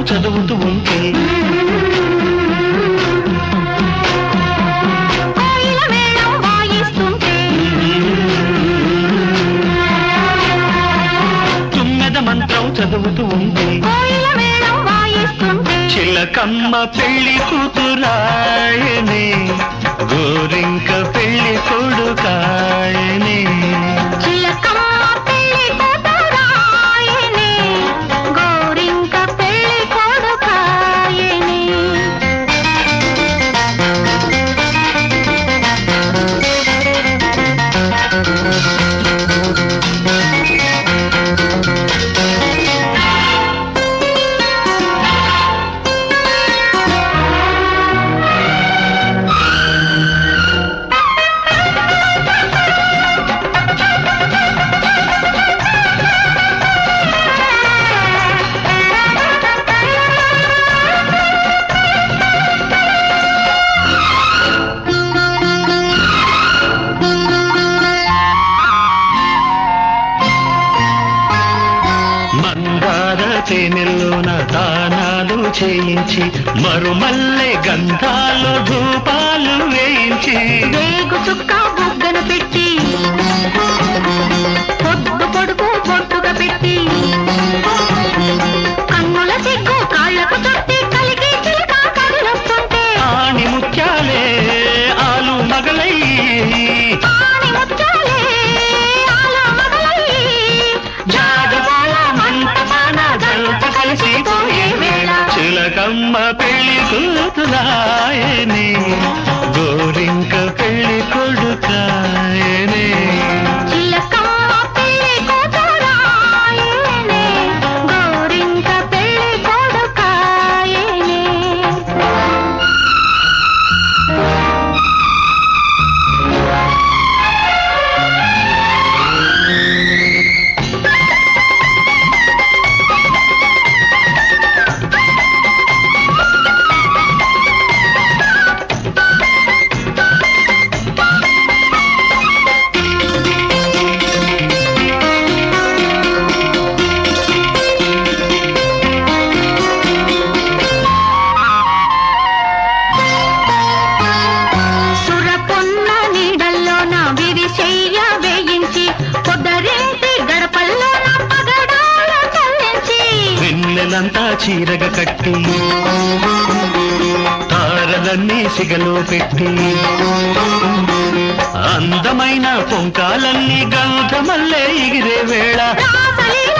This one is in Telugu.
చదువుతూ ఉంటే కోయిల మేళం వాయిస్తుంటే తుమ్మెద మంత్రం చదువుతూ ఉంటే కోయిల మేళం వాయిస్తుంటే చిలకమ్మ పెళ్లి కూతురాయనే గోరింక పెళ్లి కొడుకాయనే చిలకమ్మ పెళ్లి కూతురాయనే గోరింక పెళ్లి కొడుకాయనే మందార తేనెల్లోన దానాలు చేయించి మరుమల్లె గంధాలు ధూపాలు వేయించి వేగు చుక్క బుగ్గన పెట్టి పొద్దు పొడుపు పొట్టుగా పెట్టి కన్నుల సిగ్గు కాళ్ళకు చుట్టి కలిగి చిలక కదిలొస్తుంటే ఆణి ముత్యాలే ఆలు మగలై ఆని ముత్యాలే ఆల మగలై జాగబాల మంటపాన జంట కలిసి పోయే వేళ చిలకమ్మ పెళ్లి కూతురాయనే గోరింక పెళ్లి కొడుకాయనే చిలకమ్మ పెళ్లి కూతురాయనే గోరింక పెళ్లి కొడుకాయనే సురపున్న నీడల్లోన విరిశయ్య వేయించి పొదరింటి గడపల్లోన పగడాల చల్లించి వెన్నెలంతా చీరగ కట్టి తారలన్నీ సిగలో పెట్టి అందమైన పొంకాలన్నీ గంధమల్లే ఎగిరే వేళ రాసలీల